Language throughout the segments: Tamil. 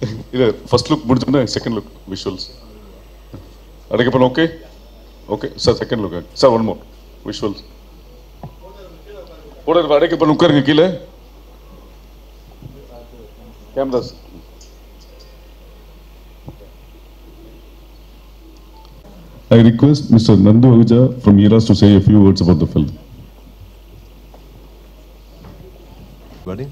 இல்லை ஃபர்ஸ்ட் லுக் முடிஞ்சோன்னா செகண்ட் லுக் விஷுவல்ஸ் அடைக்கப்படும் okay okay sir second look sir one more visuals போட அடைக்கப்படும் உட்காருங்க கீழே cameras I request Mr. Nandu Ahuja from ERAS to say a few words about the film. Buddy.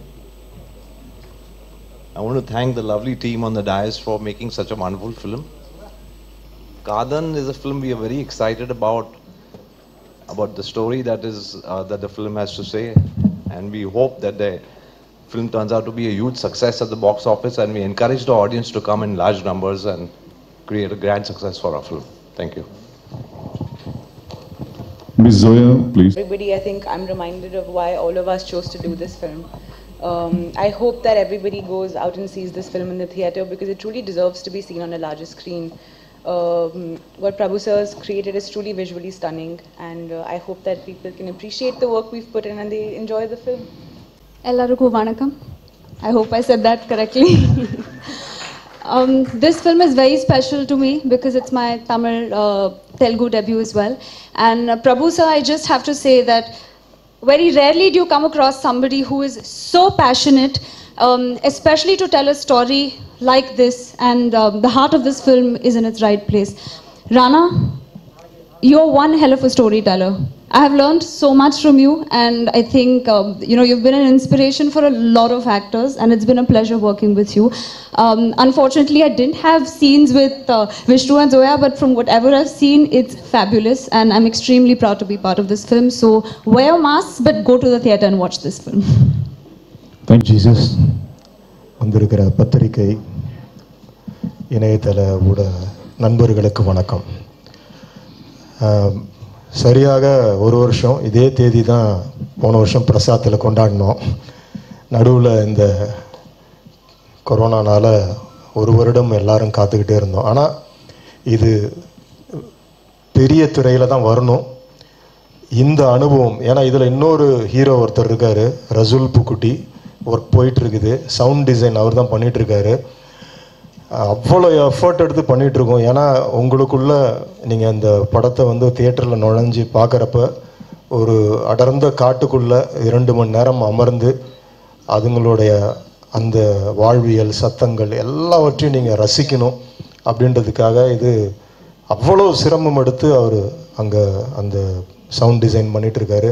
I want to thank the lovely team on the dais for making such a wonderful film. Kadan is a film we are very excited about, about the story that is uh, that the film has to say, and we hope that the film turns out to be a huge success at the box office, and we encourage the audience to come in large numbers and create a grand success for our film. Thank you. Ms. Zoya, please. Everybody, I think I'm reminded of why all of us chose to do this film. Um, I hope that everybody goes out and sees this film in the theatre because it truly deserves to be seen on a larger screen. Um, what Prabhu sir has created is truly visually stunning, and uh, I hope that people can appreciate the work we've put in and they enjoy the film. ಎಲ್ಲರಿಗೂ vanakkam I hope I said that correctly um, this film is very special to me because it's my Tamil uh, Telugu debut as well. And uh, Prabhu sir, I just have to say that very rarely do you come across somebody who is so passionate, um, especially to tell a story like this. And um, the heart of this film is in its right place. Rana, you're one hell of a storyteller. I have learned so much from you, and I think um, you know you've been an inspiration for a lot of actors, and it's been a pleasure working with you. Um, unfortunately, I didn't have scenes with uh, Vishnu and Zoya, but from whatever I've seen, it's fabulous, and I'm extremely proud to be part of this film. So wear a mask, but go to the theater and watch this film. Thank Jesus வந்திருக்கிற பத்திரிகை இணையதள ஊட நண்பர்களுக்கு வணக்கம் ஆம், சரியாக ஒரு வருஷம் இதே தேதி தான் போன வருஷம் பிரசாத்தில் கொண்டாடினோம் நடுவில் இந்த கொரோனானால ஒரு வருடம் எல்லாரும் காத்துக்கிட்டே இருந்தோம் ஆனால் இது பெரிய திரையில் தான் வரணும் இந்த அனுபவம் ஏன்னா இதில் இன்னொரு ஹீரோ ஒருத்தர் இருக்கார் ரசூல் புக்குட்டி ஒர்க் போயிட்டு இருக்குது சவுண்ட் டிசைன் அவர் தான் பண்ணிட்டு இருக்காரு அவ்வளோ எஃபர்ட் எடுத்து பண்ணிட்டு இருக்கோம் ஏன்னா உங்களுக்குள்ள நீங்கள் அந்த படத்தை வந்து தியேட்டரில் நுழைஞ்சு பார்க்குறப்ப ஒரு அடர்ந்த காட்டுக்குள்ள இரண்டு மணி நேரம் அமர்ந்து அதுங்களுடைய அந்த வாழ்வியல் சத்தங்கள் எல்லாவற்றையும் நீங்கள் ரசிக்கணும் அப்படின்றதுக்காக இது அவ்வளோ சிரமம் எடுத்து அவர் அங்கே அந்த சவுண்ட் டிசைன் பண்ணிட்டு இருக்காரு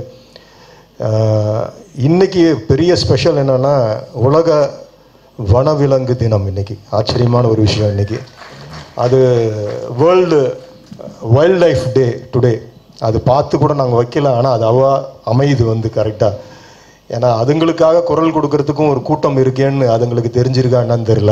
ஆஹ் இன்னைக்கு பெரிய ஸ்பெஷல் என்னன்னா உலக வனவிலங்கு தினம் இன்னைக்கு ஆச்சரியமான ஒரு விஷயம் இன்னைக்கு அது world wildlife day today அது பார்த்து கூட நாங்கள் வைக்கல ஆனால் அது அவ அமையுது வந்து கரெக்டாக ஏன்னா அதுங்களுக்காக குரல் கொடுக்கறதுக்கும் ஒரு கூட்டம் இருக்கேன்னு அதுங்களுக்கு தெரிஞ்சிருக்கா என்னன்னு தெரியல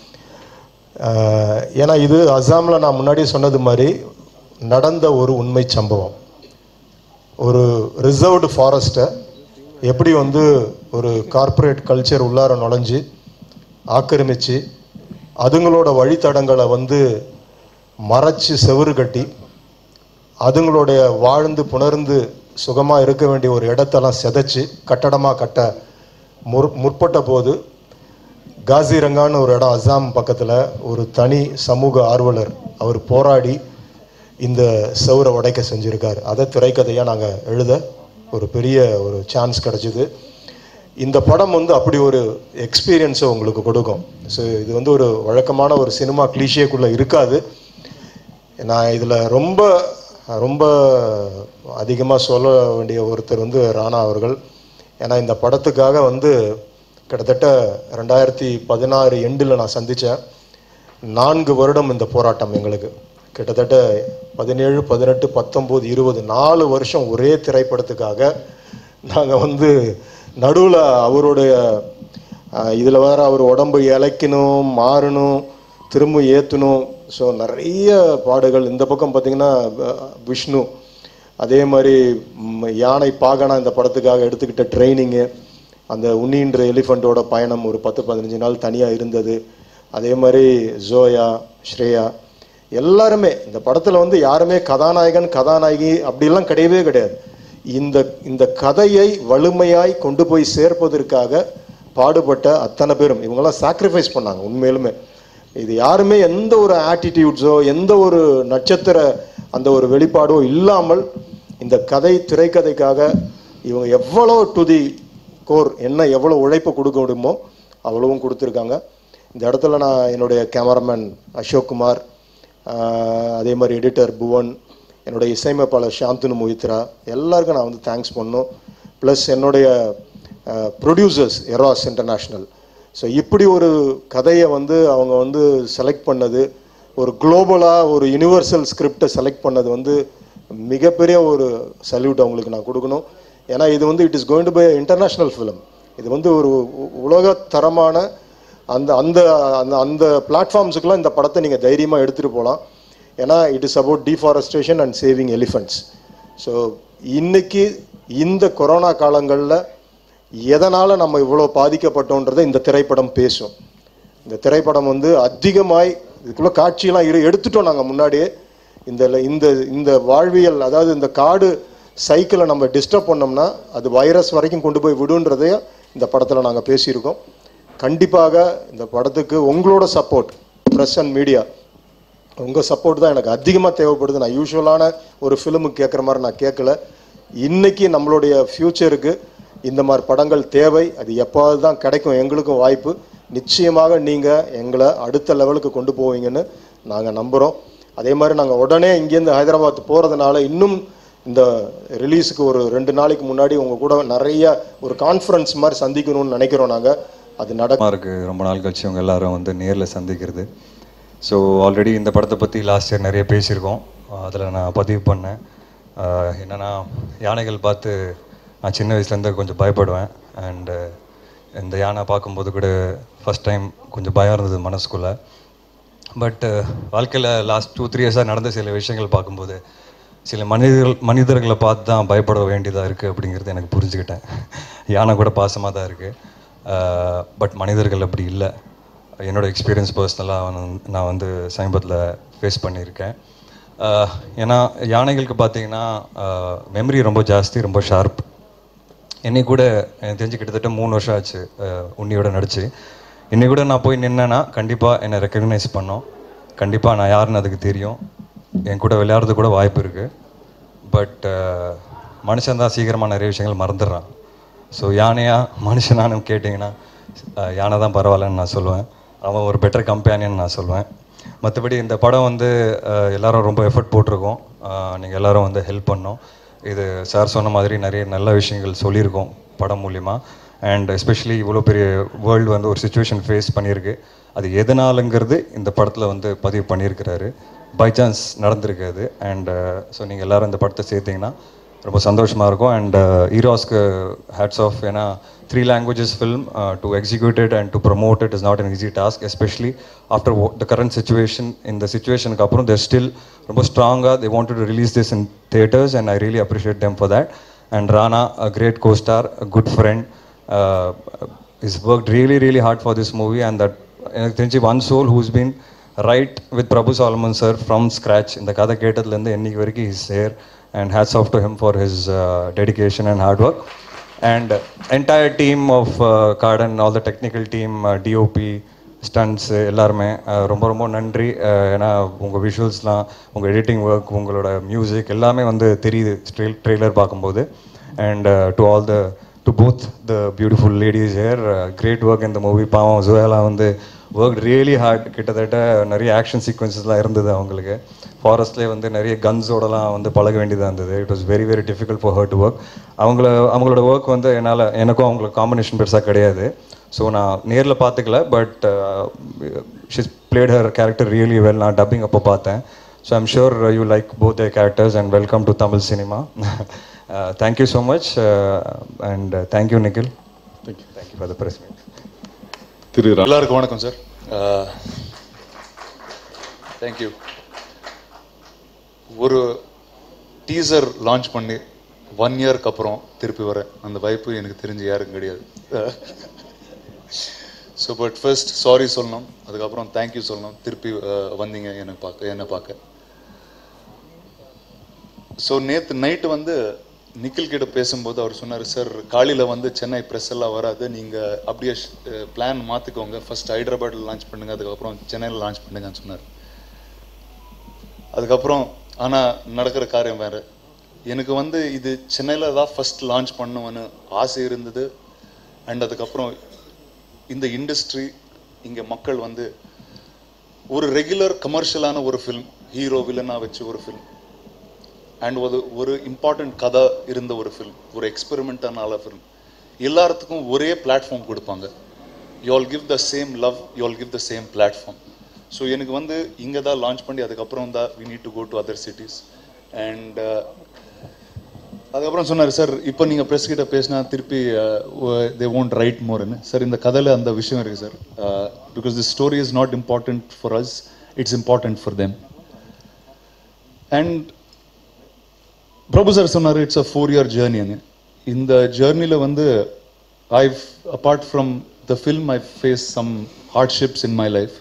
ஆஹ் ஏன்னா இது அசாமில் நான் முன்னாடியே சொன்னது மாதிரி நடந்த ஒரு உண்மை சம்பவம் ஒரு ரிசர்வ்டு ஃபாரஸ்ட்டை எப்படி வந்து ஒரு கார்ப்பரேட் கல்ச்சர் உள்ளார நுழைஞ்சு ஆக்கிரமித்து அதுங்களோட வழித்தடங்களை வந்து மறைச்சு செவுறு கட்டி அதுங்களுடைய வாழ்ந்து புணர்ந்து சுகமாக இருக்க வேண்டிய ஒரு இடத்தெல்லாம் சிதைச்சு கட்டடமாக கட்ட முற் முற்பட்ட போது காசிரங்கான்னு ஒரு இடம் அசாம் பக்கத்தில் ஒரு தனி சமூக ஆர்வலர் அவர் போராடி இந்த செவரை உடைக்க செஞ்சுருக்கார் அதை திரைக்கதையாக நாங்கள் எழுத ஒரு பெரிய ஒரு சான்ஸ் கிடச்சிது இந்த படம் வந்து அப்படி ஒரு எக்ஸ்பீரியன்ஸை உங்களுக்கு கொடுக்கும் ஸோ இது வந்து ஒரு வழக்கமான ஒரு சினிமா கிளீஷியக்குள்ளே இருக்காது நான் இதில் ரொம்ப ரொம்ப அதிகமாக சொல்ல வேண்டிய ஒருத்தர் வந்து ராணா அவர்கள் ஏன்னா இந்த படத்துக்காக வந்து கிட்டத்தட்ட ரெண்டாயிரத்தி பதினாறு எண்டில் நான் சந்தித்தேன் நான்கு வருடம் இந்த போராட்டம் எங்களுக்கு கிட்டத்தட்ட பதினேழு பதினெட்டு பத்தொம்போது இருபது நாலு வருஷம் ஒரே திரைப்படத்துக்காக நாங்கள் வந்து நடுவில் அவருடைய இதில் வேற அவர் உடம்பு இழைக்கணும் மாறணும் திரும்ப ஏற்றணும் ஸோ நிறைய பாடுகள் இந்த பக்கம் பார்த்தீங்கன்னா அஹ், விஷ்ணு அதே மாதிரி ம், யானை பாகனா இந்த படத்துக்காக எடுத்துக்கிட்ட ட்ரைனிங்கு அந்த உன்னின்ற எலிஃபண்ட்டோட பயணம் ஒரு பத்து பதினஞ்சு நாள் தனியாக இருந்தது அதே மாதிரி ஜோயா ஸ்ரேயா எல்லாருமே இந்த படத்தில் வந்து யாருமே கதாநாயகன் கதாநாயகி அப்படிலாம் கிடையவே கிடையாது இந்த இந்த கதையை வலிமையாய் கொண்டு போய் சேர்ப்பதற்காக பாடுபட்ட அத்தனை பேரும் இவங்கெல்லாம் சாக்ரிஃபைஸ் பண்ணாங்க உண்மையிலுமே இது யாருமே எந்த ஒரு ஆட்டிடியூட்ஸோ எந்த ஒரு நட்சத்திர அந்த ஒரு வெளிப்பாடோ இல்லாமல் இந்த கதை திரைக்கதைக்காக இவங்க எவ்வளோ டு தி கோர் என்ன எவ்வளோ உழைப்பு கொடுக்க முடியுமோ அவ்வளவும் கொடுத்துருக்காங்க இந்த இடத்துல நான் என்னுடைய கேமராமேன் அசோக் குமார் ஆஹ் அதே மாதிரி எடிட்டர் புவன் என்னுடைய இசையமைப்பாளர் சாந்தனு மொஹித்ரா எல்லாருக்கும் நான் வந்து தேங்க்ஸ் பண்ணணும் ப்ளஸ் என்னுடைய ப்ரொடியூசர்ஸ் எராஸ் இன்டர்நேஷ்னல் ஸோ இப்படி ஒரு கதையை வந்து அவங்க வந்து செலக்ட் பண்ணது ஒரு குளோபலாக ஒரு யுனிவர்சல் ஸ்கிரிப்டை செலக்ட் பண்ணது வந்து மிகப்பெரிய ஒரு சல்யூட் அவங்களுக்கு நான் கொடுக்கணும் ஏன்னா இது வந்து it is going to by international film இது வந்து ஒரு உ- உலக தரமான அந்த அந்த அந்த அந்த பிளாட்ஃபார்ம்ஸுக்கெல்லாம் இந்த படத்தை நீங்கள் தைரியமாக எடுத்துகிட்டு போகலாம் ஏன்னா it is about deforestation and saving elephants so இன்னைக்கு இந்த கொரோனா காலங்களில் எதனால் நம்ம இவ்வளோ பாதிக்கப்பட்டோன்றதை இந்த திரைப்படம் பேசும் இந்த திரைப்படம் வந்து அதிகமாய் இதுக்குள்ள காட்சியெல்லாம் இரு எடுத்துட்டோம் நாங்கள் முன்னாடியே இந்த இந்த இந்த வாழ்வியல் அதாவது இந்த காடு சைக்கிளை நம்ம டிஸ்டர்ப் பண்ணோம்னா அது வைரஸ் வரைக்கும் கொண்டு போய் விடுன்றதையும் இந்த படத்தில் நாங்கள் பேசியிருக்கோம் கண்டிப்பாக இந்த படத்துக்கு உங்களோட சப்போர்ட் ப்ரெஸ் அண்ட் மீடியா உங்கள் சப்போர்ட் தான் எனக்கு அதிகமாக தேவைப்படுது நான் யூஸ்வலான ஒரு ஃபிலிமுக்கு கேட்குற மாதிரி நான் கேட்கல இன்னைக்கு நம்மளுடைய ஃப்யூச்சருக்கு இந்த மாதிரி படங்கள் தேவை அது எப்போது தான் கிடைக்கும் எங்களுக்கும் வாய்ப்பு நிச்சயமாக நீங்கள் எங்களை அடுத்த லெவலுக்கு கொண்டு போவீங்கன்னு நாங்கள் நம்புகிறோம் அதே மாதிரி நாங்கள் உடனே இங்கேருந்து ஹைதராபாத் போகிறதுனால இன்னும் இந்த ரிலீஸுக்கு ஒரு ரெண்டு நாளைக்கு முன்னாடி உங்கள் கூட நிறைய ஒரு கான்ஃபரன்ஸ் மாதிரி சந்திக்கணும்னு நினைக்கிறோம் நாங்கள் அது நட சந்தோஷமா இருக்கு ரொம்ப நாள் கழிச்சு அவங்க எல்லாரும் வந்து நேரில் சந்திக்கிறது ஸோ ஆல்ரெடி இந்த படத்தை பற்றி லாஸ்ட் இயர் நிறைய பேசியிருக்கோம் அதில் நான் பதிவு பண்ணேன் ஆஹ் என்னன்னா யானைகள் பார்த்து நான் சின்ன வயசுலேருந்து கொஞ்சம் பயப்படுவேன் அண்டு இந்த யானை பார்க்கும்போது கூட ஃபஸ்ட் டைம் கொஞ்சம் பயம் இருந்தது மனசுக்குள்ளே பட் வாழ்க்கையில் லாஸ்ட் டூ த்ரீ இயர்ஸாக நடந்த சில விஷயங்கள் பார்க்கும்போது சில மனிதர்கள் மனிதர்களை பார்த்து தான் பயப்பட வேண்டியதாக இருக்குது அப்படிங்கிறது எனக்கு புரிஞ்சுக்கிட்டேன் யானை கூட பாசமாக தான் இருக்குது பட் மனிதர்கள் அப்படி இல்லை என்னோட எக்ஸ்பீரியன்ஸ் பர்சனலாக நான் வந்து சமீபத்தில் ஃபேஸ் பண்ணியிருக்கேன் ஆஹ் ஏன்னா யானைகளுக்கு பார்த்தீங்கன்னா மெமரி ரொம்ப ஜாஸ்தி ரொம்ப ஷார்ப் என்னை கூட எனக்கு தெரிஞ்சு கிட்டத்தட்ட மூணு வருஷம் ஆச்சு அஹ், உன்னியோட நடிச்சு இன்னை கூட நான் போய் நின்னேன்னா கண்டிப்பாக என்னை ரெக்கக்னைஸ் பண்ணோம் கண்டிப்பாக நான் யாருன்னு அதுக்கு தெரியும் என் கூட விளையாடுறது கூட வாய்ப்பு இருக்குது பட் மனுஷன் தான் சீக்கிரமாக நிறைய விஷயங்கள் மறந்துடுறான் ஸோ யானையா மனுஷனானு கேட்டிங்கன்னா அஹ், யானை தான் பரவாயில்லன்னு நான் சொல்லுவேன் அவன் ஒரு பெட்டர் கம்பேனியன் நான் சொல்லுவேன் மற்றபடி இந்த படம் வந்து அஹ், எல்லாரும் ரொம்ப எஃபர்ட் போட்டிருக்கோம் நீங்கள் எல்லாரும் வந்து ஹெல்ப் பண்ணோம் இது சார் சொன்ன மாதிரி நிறைய நல்ல விஷயங்கள் சொல்லியிருக்கோம் படம் மூலிமா அண்ட் எஸ்பெஷலி இவ்வளோ பெரிய வேர்ல்டு வந்து ஒரு சுச்சுவேஷன் ஃபேஸ் பண்ணியிருக்கு அது எதனாலங்கிறது இந்த படத்தில் வந்து பதிவு பண்ணியிருக்கிறாரு பை சான்ஸ் நடந்திருக்கு அது அண்ட் ஸோ நீங்கள் எல்லாரும் இந்த படத்தை சேர்த்தீங்கன்னா ரொம்ப சந்தோஷமாக இருக்கும் அண்ட் ஈராஸ்க்கு ஹேட்ஸ் ஆஃப் ஏன்னா three languages film to execute it and to promote it is not an easy task especially after the current situation இந்த சுச்சுவேஷனுக்கு அப்புறம் தேர் ஸ்டில் ரொம்ப ஸ்ட்ராங்காக they want to release this in theatres and I really appreciate them for that and Rana a great co star good friend is work really really hard for this movie and that எனக்கு தெரிஞ்சு one soul who's been right with Prabhu Solomon sir from scratch இந்த கதை கேட்டதுலேருந்து என்னைக்கு வரைக்கும் is share and hats off to him for his dedication and hard work and entire team of Kaadan all the technical team DOP stunts எல்லாருமே அஹ், ரொம்ப ரொம்ப நன்றி அஹ், ஏன்னா உங்கள் விஷுவல்ஸ்லாம் உங்கள் எடிட்டிங் ஒர்க் உங்களோட மியூசிக் எல்லாமே வந்து தெரியுது ட்ரெயில் ட்ரெய்லர் பார்க்கும்போது and to all the to both the beautiful ladies here great work இந்த மூவி பாவம் ஜுவேலா வந்து ஒர்க் ரியலி ஹார்ட் கிட்டத்தட்ட நிறைய ஆக்ஷன் சீக்வன்சஸ்லாம் இருந்தது அவங்களுக்கு ஃபாரஸ்ட்லேயே வந்து நிறைய கன்ஸோடலாம் வந்து பழக வேண்டியதாக இருந்தது it was very very difficult for her to work அவங்கள அவங்களோட ஒர்க் வந்து என்னால் எனக்கும் அவங்களுக்கு காம்பினேஷன் பெருசாக கிடையாது ஸோ நான் நேரில் பார்த்துக்கல but she's played her character really well நான் டப்பிங் அப்போ பார்த்தேன் so I'm sure you like both the characters and welcome to Tamil cinema thank you so much and thank you Nikhil thank you thank you for the press meet Thiru ரா- எல்லாருக்கும் வணக்கம் சார் தேங்க்யூ ஒரு டீசர் லான்ச் பண்ணி ஒன் இயர்க்கு அப்புறம் திருப்பி வரேன் அந்த வாய்ப்பு எனக்கு தெரிஞ்சு யாருக்கும் கிடையாது ஸோ பட் ஃபர்ஸ்ட் சாரி சொல்லணும் அதுக்கப்புறம் தேங்க்யூ சொல்லணும் திருப்பி அஹ், வந்தீங்க எனக்கு பார்க்க என்னை பார்க்க ஸோ நேற்று நைட்டு வந்து நிக்கில் கிட்ட பேசும்போது அவர் சொன்னார் சார் காலையில் வந்து சென்னை ப்ரெஸ் எல்லாம் வராது நீங்கள் அப்படியே பிளான் மாற்றிக்கோங்க ஃபர்ஸ்ட் ஹைதராபாத்தில் லான்ச் பண்ணுங்க அதுக்கப்புறம் சென்னையில் லான்ச் பண்ணுங்கன்னு சொன்னார் அதுக்கப்புறம் ஆனால் நடக்கிற காரியம் வேறு எனக்கு வந்து இது சென்னையில் தான் ஃபர்ஸ்ட் லான்ச் பண்ணுவேன்னு ஆசை இருந்தது அண்ட் அதுக்கப்புறம் இந்த இண்டஸ்ட்ரி இங்கே மக்கள் வந்து ஒரு ரெகுலர் கமர்ஷியலான ஒரு ஃபில்ம் ஹீரோ வில்லனாக வச்சு ஒரு ஃபில்ம் அண்ட் ஒரு ஒரு இம்பார்ட்டன்ட் கதை இருந்த ஒரு ஃபில்ம் ஒரு எக்ஸ்பெரிமெண்ட்டான ஃபில்ம் எல்லாத்துக்கும் ஒரே பிளாட்ஃபார்ம் கொடுப்பாங்க you all give the same love you all give the same platform so எனக்கு வந்து இங்கே தான் லான்ச் பண்ணி அதுக்கப்புறம் தான் we need to go to other cities and அதுக்கப்புறம் சொன்னார் சார் இப்போ நீங்கள் ப்ரெஸ் கிட்ட பேசினா திருப்பி தே ஓன்ட் ரைட் மோர்னு சார் இந்த கதையில் அந்த விஷயம் இருக்குது sir because the story is not important for us it's important for them and Prabhu sir சொன்னார் இட்ஸ் அ ஃபோர் இயர் ஜேர்னின்னு இந்த ஜேர்னியில் வந்து I've apart from the film I face some hardships in my life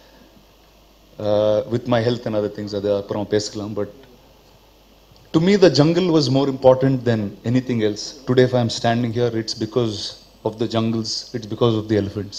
with my health and other things அது அப்புறம் பேசிக்கலாம் but to me the jungle was more important than anything else today if i am standing here it's because of the jungles it's because of the elephants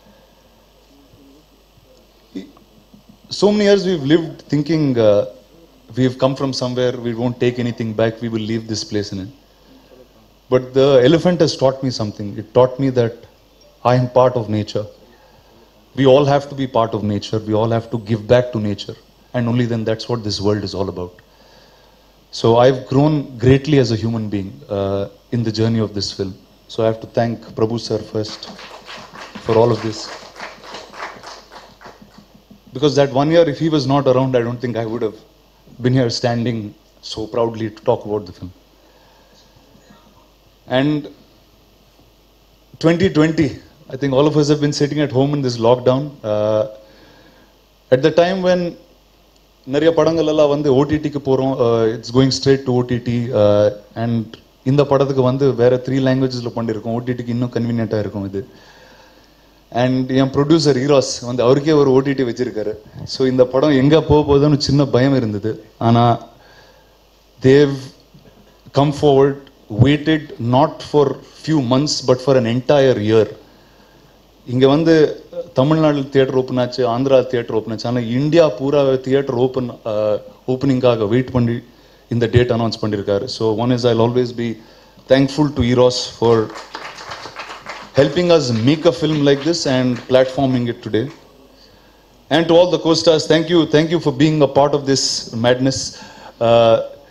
so many years we've lived thinking uh, we've come from somewhere we won't take anything back we will leave this place in it but the elephant has taught me something it taught me that i am part of nature we all have to be part of nature we all have to give back to nature and only then that's what this world is all about so I've grown greatly as a human being uh, in the journey of this film. So I have to thank Prabhu sir first for all of this. Because that one year, if he was not around, I don't think I would have been here standing so proudly to talk about the film. And 2020, I think all of us have been sitting at home in this lockdown. Uh, at the time when நிறைய படங்கள் எல்லாம் வந்து ஓடிடிக்கு போகிறோம் it's going straight to OTT and இந்த படத்துக்கு வந்து வேற த்ரீ லாங்குவேஜஸில் பண்ணியிருக்கோம் ஓடிடிக்கு இன்னும் கன்வீனியண்ட்டாக இருக்கும் இது அண்ட் என் ப்ரொடியூசர் ஹீரோஸ் வந்து அவருக்கே ஒரு ஓடிடி வச்சிருக்காரு ஸோ இந்த படம் எங்கே போக போகுதுன்னு சின்ன பயம் இருந்தது ஆனால் they come forward waited not for few months but for an entire year இங்கே வந்து தமிழ்நாடு தியேட்டர் ஓப்பன் ஆச்சு ஆந்திரா தியேட்டர் ஓப்பன் ஆச்சு ஆனால் இந்தியா பூரா தியேட்டர் ஓப்பன் ஓப்பனிங்காக வெயிட் பண்ணி இந்த டேட் அனௌன்ஸ் பண்ணியிருக்காரு so one is I always be thankful to Eros for helping us make a film like this and platforming it today. And to all the co-stars, thank you, thank you for being a part of this madness. Uh,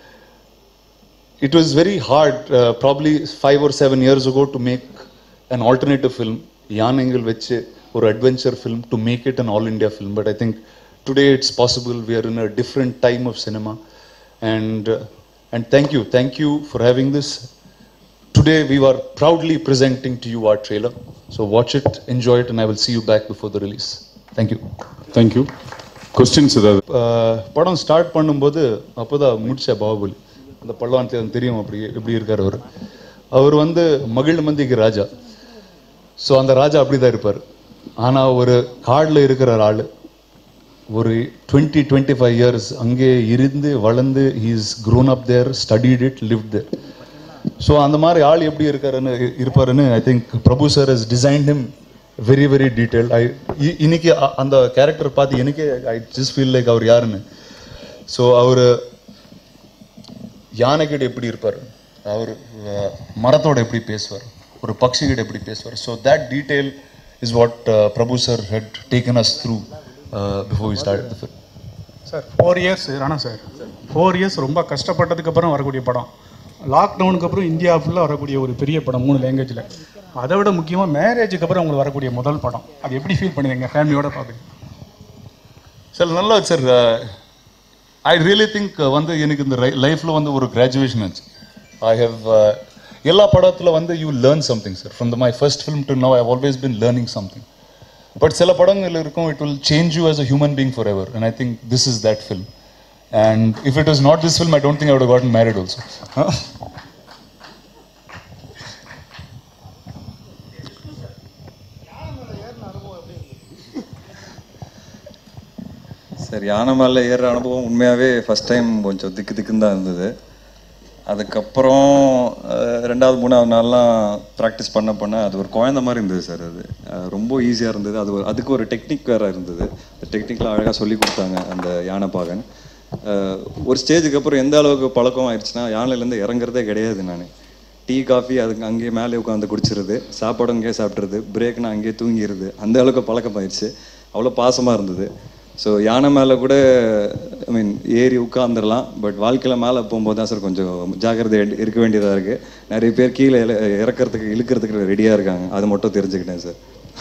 it was very hard, uh, probably five or seven years ago, to make an alternative film, Jan Engel Veche, or adventure film, to make it an all-India film. But I think today it's possible. We are in a different time of cinema, and uh, and thank you, thank you for having this. Today we were proudly presenting to you our trailer. So watch it, enjoy it, and I will see you back before the release. Thank you. Thank you questions ஏதாவது Uh, படம் ஸ்டார்ட் பண்ணும்போது அப்போதான் முடிச்ச பாகுபலி அந்த பள்ளவான் தேவன் தெரியும் அப்படி எப்படி இருக்கார் அவர் அவர் வந்து மகிழ் மந்திக்கு ராஜா ஸோ அந்த ராஜா அப்படி தான் இருப்பார் ஆனால் ஒரு காடில் இருக்கிற ஆள் ஒரு டுவெண்ட்டி டுவெண்ட்டி ஃபைவ் இயர்ஸ் அங்கே இருந்து வளர்ந்து he's grown up there studied it live there so அந்த மாதிரி ஆள் எப்படி இருக்காருன்னு இருப்பாருன்னு I think Prabhu sir has design him very very detail I இன்னைக்கு அ- அந்த கேரக்டர் பார்த்து எனக்கே ஐ ஜஸ்ட் ஃபீல் லைக் அவர் யாருன்னு ஸோ அவர் யானைக்கிட்ட எப்படி இருப்பார் அவர் அஹ், மரத்தோட எப்படி பேசுவார் ஒரு பக்ஷிகிட்ட எப்படி பேசுவார் so that detail is what Prabhu sir had taken us through before we start the film sir four years Rana sir four years ரொம்ப கஷ்டப்பட்டதுக்கு அப்புறம் வரக்கூடிய படம் லாக்டவுனுக்கு அப்புறம் இந்தியா ஃபுல்லாக வரக்கூடிய ஒரு பெரிய படம் மூணு லாங்குவேஜில் அதை விட முக்கியமாக மேரேஜுக்கு அப்புறம் உங்களுக்கு வரக்கூடிய முதல் படம் அது எப்படி ஃபீல் பண்ணுவீங்க ஃபேமிலியோட பார்க்குறீங்க சார் நல்லா சார் ஐ ரியலி திங்க் வந்து எனக்கு இந்த லைஃப்பில் வந்து ஒரு கிராஜுவேஷன் ஆச்சு ஐ ஹவ் எல்லா படத்தில் வந்து you learn something sir from the my first film to now I always been learning something but சில படங்கள் இருக்கும் it will change you as a human being forever and i think this is that film and if it was not this film i don't think i would have gotten married also sir யானை மேலே ஏறுற அனுபவம் உண்மையாகவே ஃபஸ்ட் டைம் கொஞ்சம் திக்கு திக்குன்னு தான் இருந்தது அதுக்கப்புறம் அஹ், ரெண்டாவது மூணாவது நாள்லாம் ப்ராக்டிஸ் பண்ண பண்ண அது ஒரு குழந்த மாதிரி இருந்தது சார் அது அஹ், ரொம்ப ஈஸியாக இருந்தது அது ஒரு அதுக்கு ஒரு டெக்னிக் வேறு இருந்தது அந்த டெக்னிக்லாம் அழகாக சொல்லி கொடுத்தாங்க அந்த யானைப்பாகன் அஹ், ஒரு ஸ்டேஜுக்கு அப்புறம் எந்த அளவுக்கு பழக்கம் ஆயிடுச்சுன்னா யானையிலேருந்து இறங்குறதே கிடையாது நான் டீ காஃபி அதுக்கு அங்கேயே மேலே உட்காந்து குடிச்சிருது சாப்பாடு அங்கேயே சாப்பிட்றது பிரேக்னா அங்கேயே தூங்கிடுது அந்த அளவுக்கு பழக்கமாயிடுச்சு அவ்வளோ பாசமாக இருந்தது ஸோ யானை மேலே கூட ஐ மீன் ஏறி உட்காந்துடலாம் பட் வாழ்க்கையில் மேலே போகும்போது தான் சார் கொஞ்சம் ஜாக்கிரதை எடு- இருக்க வேண்டியதாக இருக்குது நிறைய பேர் கீழே இல- இறக்கறதுக்கு இழுக்கிறதுக்கு ரெடியாக இருக்காங்க அது மட்டும் தெரிஞ்சுக்கிட்டேன் சார்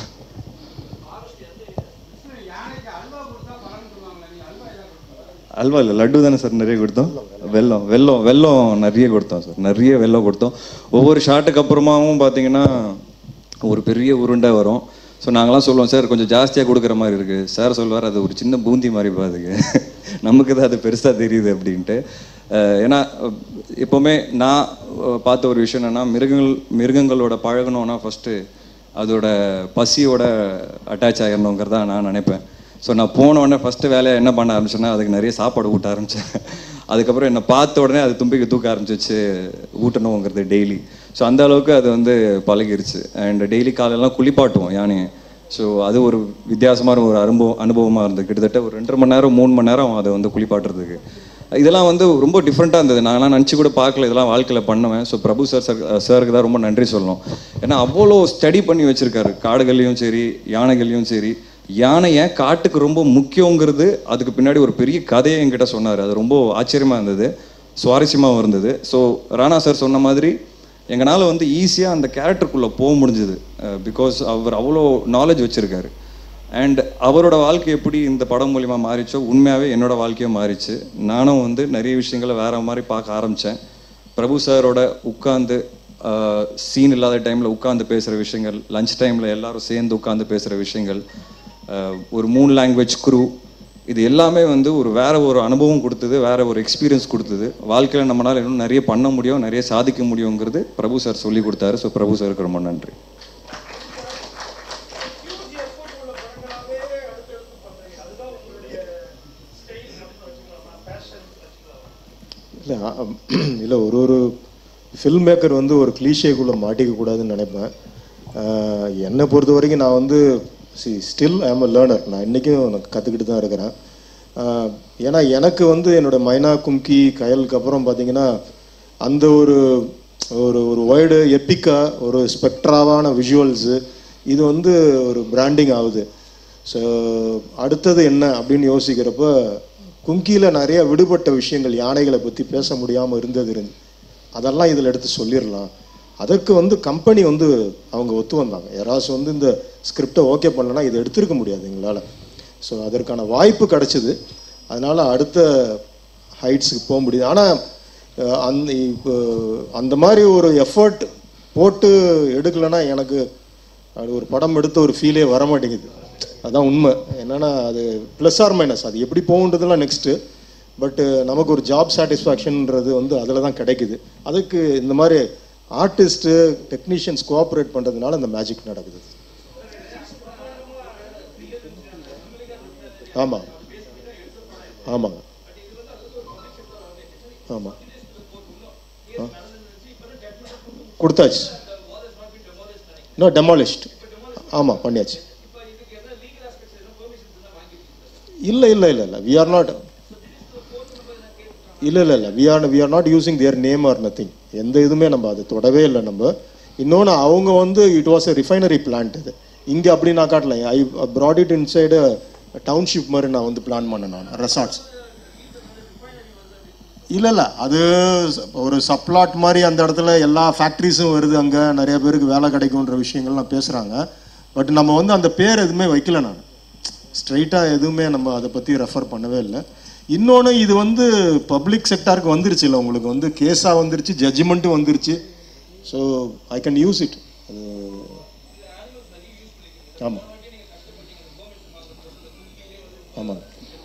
அல்வா இல்லை லட்டு தானே சார் நிறைய கொடுத்தோம் வெல்லம் வெல்லம் வெல்லம் நிறைய கொடுத்தோம் சார் நிறைய வெல்லம் கொடுத்தோம் ஒவ்வொரு ஷாட்டுக்கு அப்புறமாவும் பார்த்தீங்கன்னா ஒரு பெரிய உருண்டை வரும் ஸோ நாங்களாம் சொல்லுவோம் சார் கொஞ்சம் ஜாஸ்தியாக கொடுக்குற மாதிரி இருக்குது சார் சொல்லுவார் அது ஒரு சின்ன பூந்தி மாதிரி பாதுக்கு நமக்கு தான் அது பெருசாக தெரியுது அப்படின்ட்டு அஹ் ஏன்னா அஹ் எப்போவுமே நான் அஹ் பார்த்த ஒரு விஷயம் என்னென்னா மிருகங்கள் மிருகங்களோட பழகணும்னா ஃபஸ்ட்டு அதோட பசியோட அட்டாச் ஆகிடணுங்கிறதா நான் நினைப்பேன் ஸோ நான் போன உடனே ஃபஸ்ட்டு வேலையை என்ன பண்ண ஆரம்பிச்சேன்னா அதுக்கு நிறைய சாப்பாடு ஊட்ட ஆரம்பித்தேன் அதுக்கப்புறம் என்னை பார்த்த உடனே அது தும்பிக்கு தூக்க ஆரம்பிச்சிச்சு ஊட்டணுங்கிறது டெய்லி ஸோ அந்த அளவுக்கு அது வந்து பழகிருச்சு அண்ட் டெய்லி காலையெல்லாம் குளிப்பாட்டுவோம் யானையை ஸோ அது ஒரு வித்தியாசமான ஒரு அனுபவம் அனுபவமாக இருந்தது கிட்டத்தட்ட ஒரு ரெண்டரை மணி நேரம் மூணு மணி நேரம் அதை வந்து குளிப்பாட்டுறதுக்கு இதெல்லாம் வந்து ரொம்ப டிஃப்ரெண்ட்டாக இருந்தது நான்லாம் நினச்சி கூட பார்க்கல இதெல்லாம் வாழ்க்கையில் பண்ணுவேன் ஸோ பிரபு சார் சார் சாருக்கு தான் ரொம்ப நன்றி சொல்லணும் ஏன்னா அவ்வளோ ஸ்டடி பண்ணி வச்சுருக்காரு காடுகள்லையும் சரி யானைகள்லையும் சரி யானை ஏன் காட்டுக்கு ரொம்ப முக்கியங்கிறது அதுக்கு பின்னாடி ஒரு பெரிய கதையை என்கிட்ட சொன்னார் அது ரொம்ப ஆச்சரியமாக இருந்தது சுவாரஸ்யமாகவும் இருந்தது ஸோ ராணா சார் சொன்ன மாதிரி எங்களால் வந்து ஈஸியாக அந்த கேரக்டருக்குள்ளே போக முடிஞ்சுது பிகாஸ் அவர் அவ்வளோ நாலேஜ் வச்சுருக்காரு அண்ட் அவரோட வாழ்க்கை எப்படி இந்த படம் மூலிமா மாறிச்சோ உண்மையாகவே என்னோட வாழ்க்கையும் மாறிச்சு நானும் வந்து நிறைய விஷயங்களை வேற மாதிரி பார்க்க ஆரம்பித்தேன் பிரபு சாரோட உட்காந்து சீன் இல்லாத டைமில் உட்காந்து பேசுகிற விஷயங்கள் லஞ்ச் டைமில் எல்லாரும் சேர்ந்து உட்காந்து பேசுகிற விஷயங்கள் அஹ், ஒரு மூணு லாங்குவேஜ் குரூ இது எல்லாமே வந்து ஒரு வேற ஒரு அனுபவம் கொடுத்தது வேற ஒரு எக்ஸ்பீரியன்ஸ் கொடுத்தது வாழ்க்கையில் நம்மளால் இன்னும் நிறைய பண்ண முடியும் நிறைய சாதிக்க முடியுங்கிறது பிரபு சார் சொல்லி கொடுத்தாரு ஸோ பிரபு சாருக்கு ரொம்ப நன்றி இல்லை இல்லை ஒரு ஒரு ஃபில்ம் மேக்கர் வந்து ஒரு கிளீஷேக்குள்ளே மாட்டிக்க கூடாதுன்னு நினைப்பேன் ஆஹ் என்னை பொறுத்த வரைக்கும் நான் வந்து see still I am a learner நான் இன்றைக்கும் நான் கற்றுக்கிட்டு தான் இருக்கிறேன் ஆஹ் ஏன்னா எனக்கு வந்து என்னோட மைனா கும்கி கயலுக்கு அப்புறம் பார்த்தீங்கன்னா அந்த ஒரு ஒரு ஒரு வைடு எப்பிக்கா ஒரு ஸ்பெக்ட்ராவான விஷுவல்ஸு இது வந்து ஒரு பிராண்டிங் ஆகுது ஸோ அடுத்தது என்ன அப்படின்னு யோசிக்கிறப்ப கும்கியில் நிறைய விடுபட்ட விஷயங்கள் யானைகளை பற்றி பேச முடியாமல் இருந்தது இருந்து அதெல்லாம் இதில் எடுத்து சொல்லிடலாம் அதற்கு வந்து கம்பெனி வந்து அவங்க ஒத்து வந்தாங்க யாராச்சும் வந்து இந்த ஸ்கிரிப்டை ஓகே பண்ணலன்னா இதை எடுத்திருக்க முடியாது எங்களால் ஸோ அதற்கான வாய்ப்பு கிடைச்சிது அதனால் அடுத்த ஹைட்ஸுக்கு போக முடியுது ஆனால் அந்த இப்போ அந்த மாதிரி ஒரு எஃபர்ட் போட்டு எடுக்கலைன்னா எனக்கு அது ஒரு படம் எடுத்த ஒரு ஃபீலே வர மாட்டேங்குது அதான் உண்மை என்னன்னா அது ப்ளஸ் ஆர் மைனஸ் அது எப்படி போகுன்றதுலாம் நெக்ஸ்ட்டு பட்டு நமக்கு ஒரு ஜாப் சாட்டிஸ்ஃபேக்ஷன்ன்றது வந்து அதில் தான் கிடைக்குது அதுக்கு இந்த மாதிரி ஆர்டிஸ்ட்டு டெக்னீஷியன்ஸ் கோஆப்ரேட் பண்ணுறதுனால இந்த மேஜிக் நடக்குது ஆமாம் ஆமாங்க ஆமாம் ஆ கொடுத்தாச்சு இன்னும் டெமாலிஷ்ட் ஆமாம் பண்ணியாச்சு இல்லை இல்லை இல்லை இல்லை வி ஆர் நாட் இல்லை இல்லை இல்லை we are we are not using their name or nothing எந்த இதுவுமே நம்ம அது தொடவே இல்லை நம்ம இன்னொன்று அவங்க வந்து it was a refinery plant இது இங்கே அப்படி நான் காட்டல I brought it inside township மாதிரி நான் வந்து பிளான் பண்ணேன் நான் ரெசார்ட்ஸ் இல்லை இல்லை அது ஒரு சப்ளாட் மாதிரி அந்த இடத்துல எல்லா ஃபேக்ட்ரிஸும் வருது அங்கே நிறைய பேருக்கு வேலை கிடைக்குன்ற விஷயங்கள்லாம் பேசுகிறாங்க பட் நம்ம வந்து அந்த பேர் எதுவுமே வைக்கல நான் ஸ்ட்ரைட்டாக எதுவுமே நம்ம அதை பற்றி ரெஃபர் பண்ணவே இல்லை இன்னொன்று இது வந்து பப்ளிக் செக்டாருக்கு வந்துருச்சு இல்லை உங்களுக்கு வந்து கேஸாக வந்துருச்சு ஜட்ஜ்மெண்ட்டும் வந்துருச்சு so I can use it அது ஆமாம் ஆமாங்க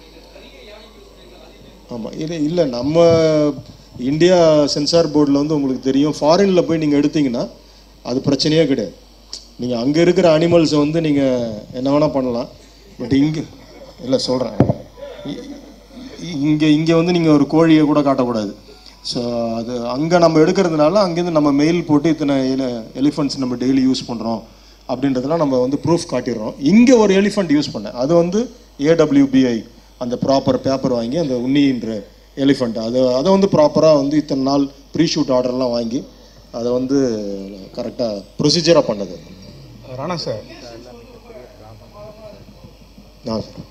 ஆமாம் இது இல்லை நம்ம இந்தியா சென்சார் போர்டில் வந்து உங்களுக்கு தெரியும் ஃபாரினில் போய் நீங்கள் எடுத்தீங்கன்னா அது பிரச்சனையே கிடையாது நீங்கள் அங்கே இருக்கிற அனிமல்ஸை வந்து நீங்கள் என்ன வேணால் பண்ணலாம் பட் இங்கே இல்லை சொல்கிறேன் இங்கே இங்கே வந்து நீங்கள் ஒரு கோழியை கூட காட்டக்கூடாது ஸோ அது அங்கே நம்ம எடுக்கிறதுனால அங்கேருந்து நம்ம மெயில் போட்டு இத்தனை எலிஃபண்ட்ஸ் நம்ம டெய்லி யூஸ் பண்ணுறோம் அப்படின்றதெல்லாம் நம்ம வந்து ப்ரூஃப் காட்டிடுறோம் இங்கே ஒரு எலிஃபண்ட் யூஸ் பண்ணேன் அது வந்து ஏடபிள்யூபிஐ அந்த ப்ராப்பர் பேப்பர் வாங்கி அந்த உன்னின்ற எலிஃபண்ட் அது அதை வந்து ப்ராப்பராக வந்து இத்தனை நாள் ப்ரீ ஷூட் ஆர்டர்லாம் வாங்கி அதை வந்து கரெக்டாக ப்ரொசீஜராக பண்ணது ராணா சார் ஆ சார்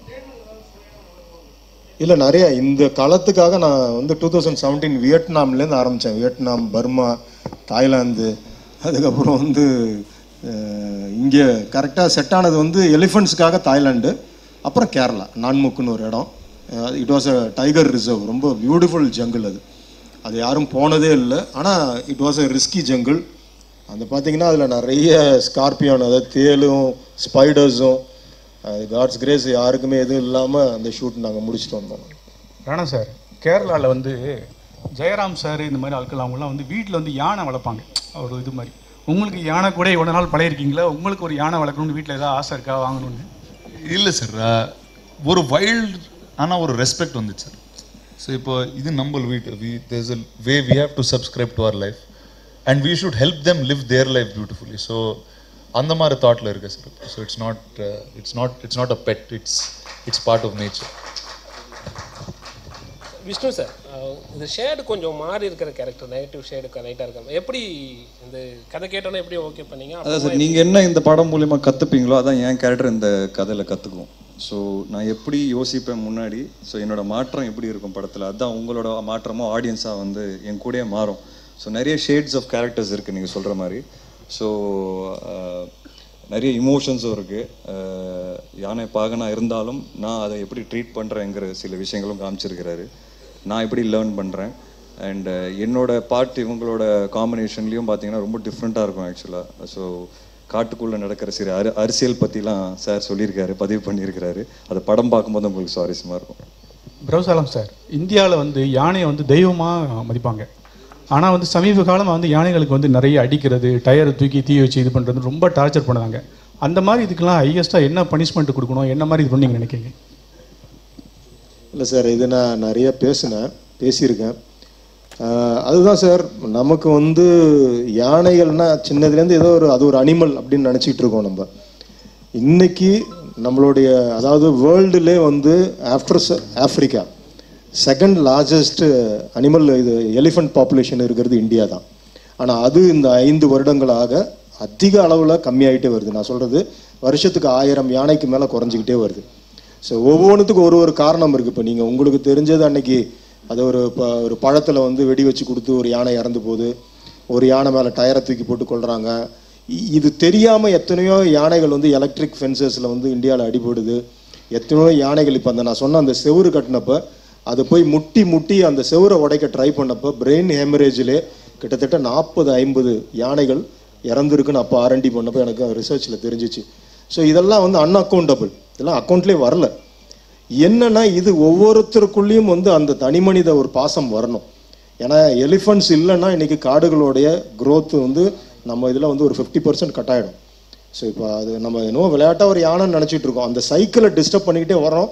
இல்லை நிறைய இந்த காலத்துக்காக நான் வந்து டூ தௌசண்ட் செவன்டீன் வியட்நாம்லேருந்து ஆரம்பித்தேன் வியட்நாம் பர்மா தாய்லாந்து அதுக்கப்புறம் வந்து இங்கே கரெக்டாக செட் ஆனது வந்து எலிஃபண்ட்ஸுக்காக தாய்லாந்து அப்புறம் கேரளா நான்முக்குன்னு ஒரு இடம் it was a tiger reserve ரொம்ப பியூட்டிஃபுல் ஜங்கிள் அது அது யாரும் போனதே இல்லை ஆனால் it was a risky jungle அந்த பார்த்தீங்கன்னா அதில் நிறைய ஸ்கார்பியோன் அதாவது தேலும் ஸ்பைடர்ஸும் காட்ஸ் கிரேஸ் யாருக்குமே எதுவும் இல்லாமல் அந்த ஷூட் நாங்கள் முடிச்சுட்டு வந்தோம் ராணா சார் கேரளாவில் வந்து ஜெயராம் சார் இந்த மாதிரி ஆட்கள் அவங்களாம் வந்து வீட்டில் வந்து யானை வளர்ப்பாங்க ஒரு இது மாதிரி உங்களுக்கு யானை கூட இவ்வளோ நாள் பழையிருக்கீங்களா உங்களுக்கு ஒரு யானை வளர்க்கணும்னு வீட்டில் ஏதாவது ஆசை இருக்கா வாங்கணும்னு இல்லை சார் ஒரு வைல்ட் ஆனால் ஒரு ரெஸ்பெக்ட் வந்துச்சு சார் ஸோ இப்போ இது நம்ம வீட்டு we there's a way we have to subscribe to our life and we should help them live their life beautifully so அந்த மாதிரி தாட்டில் இருக்கு sir so it's not it's not it's not a pet it's it's part of nature Vishnu sir ah, இந்த ஷேடு கொஞ்சம் மாறி இருக்கிற கேரக்டர் நெகட்டிவ் ஷேடு லைட்டாக இருக்காங்க எப்படி இந்த கதை கேட்டோன்னே எப்படி ஓகே பண்ணீங்க அதான் அப்புறமா சார் நீங்கள் என்ன இந்த படம் மூலிமா கற்றுப்பீங்களோ அதான் என் கேரக்டர் இந்த கதையில் கற்றுக்கும் ஸோ நான் எப்படி யோசிப்பேன் முன்னாடி ஸோ என்னோட மாற்றம் எப்படி இருக்கும் படத்தில் அதுதான் உங்களோட மாற்றமும் ஆடியன்ஸாக வந்து என் கூடயே மாறும் ஸோ நிறைய ஷேட்ஸ் ஆஃப் கேரக்டர்ஸ் இருக்குது நீங்கள் சொல்கிற மாதிரி ஸோ நிறைய இமோஷன்ஸும் இருக்குது யானை பாகனா இருந்தாலும் நான் அதை எப்படி ட்ரீட் பண்ணுறேங்கிற சில விஷயங்களும் காமிச்சிருக்கிறாரு நான் எப்படி லேர்ன் பண்ணுறேன் அண்ட் என்னோட பார்ட் இவங்களோட காம்பினேஷன்லேயும் பார்த்தீங்கன்னா ரொம்ப டிஃப்ரெண்ட்டாக இருக்கும் ஆக்சுவலாக ஸோ காட்டுக்குள்ளே நடக்கிற சில அரு அரசியல் பற்றிலாம் சார் சொல்லியிருக்காரு பதிவு பண்ணியிருக்கிறாரு அதை படம் பார்க்கும்போது உங்களுக்கு சுவாரஸ்யமாக இருக்கும் பிரபுசாலம் சார் இந்தியாவில் வந்து யானையை வந்து தெய்வமாக மதிப்பாங்க ஆனால் வந்து சமீப காலமாக வந்து யானைகளுக்கு வந்து நிறைய அடிக்கிறது டயரை தூக்கி தீ வச்சு இது பண்ணுறது ரொம்ப டார்ச்சர் பண்ணுவாங்க அந்த மாதிரி இதுக்கெல்லாம் ஹையஸ்ட்டாக என்ன பனிஷ்மெண்ட் கொடுக்கணும் என்ன மாதிரி இது பண்ணி நீங்கள் நினைக்கிறீங்க இல்லை சார் இது நான் நிறைய பேசினேன் பேசியிருக்கேன் ஆஹ் அதுதான் சார் நமக்கு வந்து யானைகள்னா சின்னதுலேருந்து ஏதோ ஒரு அது ஒரு அனிமல் அப்படின்னு நினச்சிக்கிட்டு இருக்கோம் நம்ம இன்னைக்கு நம்மளுடைய அதாவது வேர்ல்டுலே வந்து after Africa second largest animal இது எலிஃபண்ட் பாப்புலேஷன் இருக்கிறது இந்தியா தான் ஆனால் அது இந்த ஐந்து வருடங்களாக அதிக அளவில் கம்மியாயிட்டே வருது நான் சொல்கிறது வருஷத்துக்கு ஆயிரம் யானைக்கு மேலே குறைஞ்சிக்கிட்டே வருது ஸோ ஒவ்வொன்றுத்துக்கும் ஒரு ஒரு காரணம் இருக்குது இப்போ நீங்கள் உங்களுக்கு தெரிஞ்சது அன்னைக்கு அது ஒரு ப ஒரு பழத்தில் வந்து வெடி வச்சு கொடுத்து ஒரு யானை இறந்து போகுது ஒரு யானை மேலே டயரை தூக்கி போட்டு கொள்றாங்க இ- இது தெரியாமல் எத்தனையோ யானைகள் வந்து எலக்ட்ரிக் ஃபென்சஸில் வந்து இந்தியாவில் அடிபடுது எத்தனையோ யானைகள் இப்போ அந்த நான் சொன்ன அந்த செவுரு கட்டினப்ப அது போய் முட்டி முட்டி அந்த செவுரை உடைக்க ட்ரை பண்ணப்போ பிரெயின் ஹெமரேஜிலே கிட்டத்தட்ட நாற்பது ஐம்பது யானைகள் இறந்துருக்குன்னு அப்போ ஆர்என்டி பண்ணப்போ எனக்கு ரிசர்ச்சில் தெரிஞ்சிச்சு ஸோ இதெல்லாம் வந்து அன்அக்கௌண்டபிள் இதெல்லாம் அக்கௌண்ட்லேயே வரல என்னன்னா இது ஒவ்வொருத்தருக்குள்ளேயும் வந்து அந்த தனிமனித ஒரு பாசம் வரணும் ஏன்னா எலிஃபண்ட்ஸ் இல்லைன்னா இன்னைக்கு காடுகளுடைய growth வந்து நம்ம இதில் வந்து ஒரு ஃபிஃப்டி பர்சன்ட் கட் ஆகிடும் ஸோ இப்போ அது நம்ம என்னவோ விளையாட்டாக ஒரு யானைன்னு நினச்சிட்டு இருக்கோம் அந்த சைக்கிளை டிஸ்டர்ப் பண்ணிக்கிட்டே வரோம்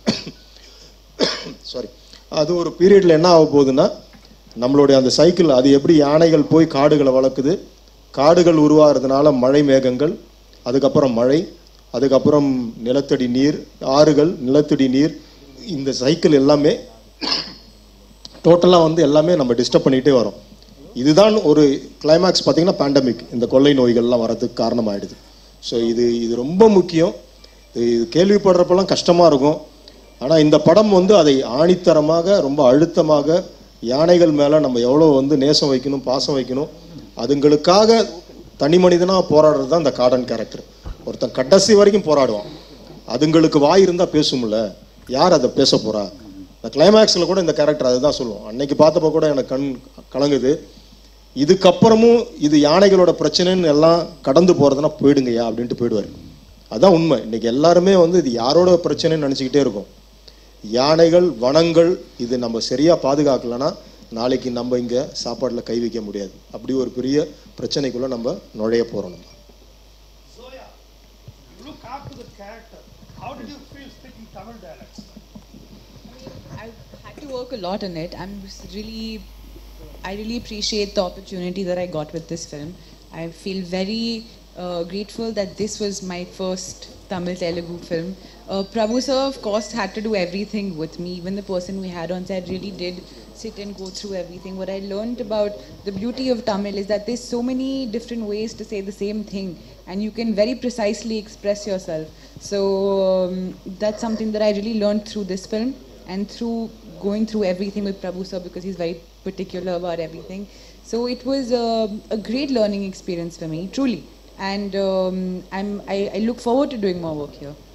சாரி அது ஒரு பீரியடில் என்ன ஆக போகுதுன்னா நம்மளுடைய அந்த சைக்கிள் அது எப்படி யானைகள் போய் காடுகளை வளர்க்குது காடுகள் உருவாகிறதுனால மழை மேகங்கள் அதுக்கப்புறம் மழை அதுக்கப்புறம் நிலத்தடி நீர் ஆறுகள் நிலத்தடி நீர் இந்த சைக்கிள் எல்லாமே டோட்டலாக வந்து எல்லாமே நம்ம டிஸ்டர்ப் பண்ணிகிட்டே வரோம் இதுதான் ஒரு கிளைமேக்ஸ் பார்த்தீங்கன்னா பேண்டமிக் இந்த கொள்ளை நோய்கள்லாம் வரதுக்கு காரணமாயிடுது ஸோ இது இது ரொம்ப முக்கியம் இது கேள்விப்படுறப்பெல்லாம் கஷ்டமாக இருக்கும் ஆனால் இந்த படம் வந்து அதை ஆணித்தரமாக ரொம்ப அழுத்தமாக யானைகள் மேலே நம்ம எவ்வளோ வந்து நேசம் வைக்கணும் பாசம் வைக்கணும் அதுங்களுக்காக தனி மனிதனாக போராடுறது தான் இந்த கார்டன் கேரக்டர் ஒருத்தன் கடைசி வரைக்கும் போராடுவான் அதுங்களுக்கு வாய் இருந்தால் பேசும்ல யார் அதை பேச போறா இந்த கிளைமேக்ஸில் கூட இந்த கேரக்டர் அதுதான் சொல்லுவோம் அன்னைக்கு பார்த்தப்ப கூட எனக்கு கண் கலங்குது இதுக்கப்புறமும் இது யானைகளோட பிரச்சனைன்னு எல்லாம் கடந்து போகிறதுனா போயிடுங்கய்யா அப்படின்ட்டு போயிடுவார் அதான் உண்மை இன்னைக்கு எல்லாருமே வந்து இது யாரோட பிரச்சனைன்னு நினச்சிக்கிட்டே இருக்கும் யானைகள் வனங்கள் இது நம்ம சரியாக பாதுகாக்கலைன்னா நாளைக்கு நம்ம இங்கே சாப்பாட்டில் கை வைக்க முடியாது அப்படி ஒரு பெரிய பிரச்சனைக்குள்ளே நம்ம நுழைய போகிறோம் நம்ம Zoya, you look after the character. How did you feel speaking Tamil dialects? I had to work a lot on it. I'm just really, I really appreciate the opportunity that I got with this film. I feel very uh, grateful that this was my first Tamil Telugu film. Uh, Prabhu sir, of course, had to do everything with me. Even the person we had on set really did sit and go through everything. What I learned about the beauty of Tamil is that there's so many different ways to say the same thing, and you can very precisely express yourself. So um, that's something that I really learned through this film and through going through everything with Prabhu sir because he's very particular about everything. So it was a, a great learning experience for me, truly. And um, I'm, I, I look forward to doing more work here.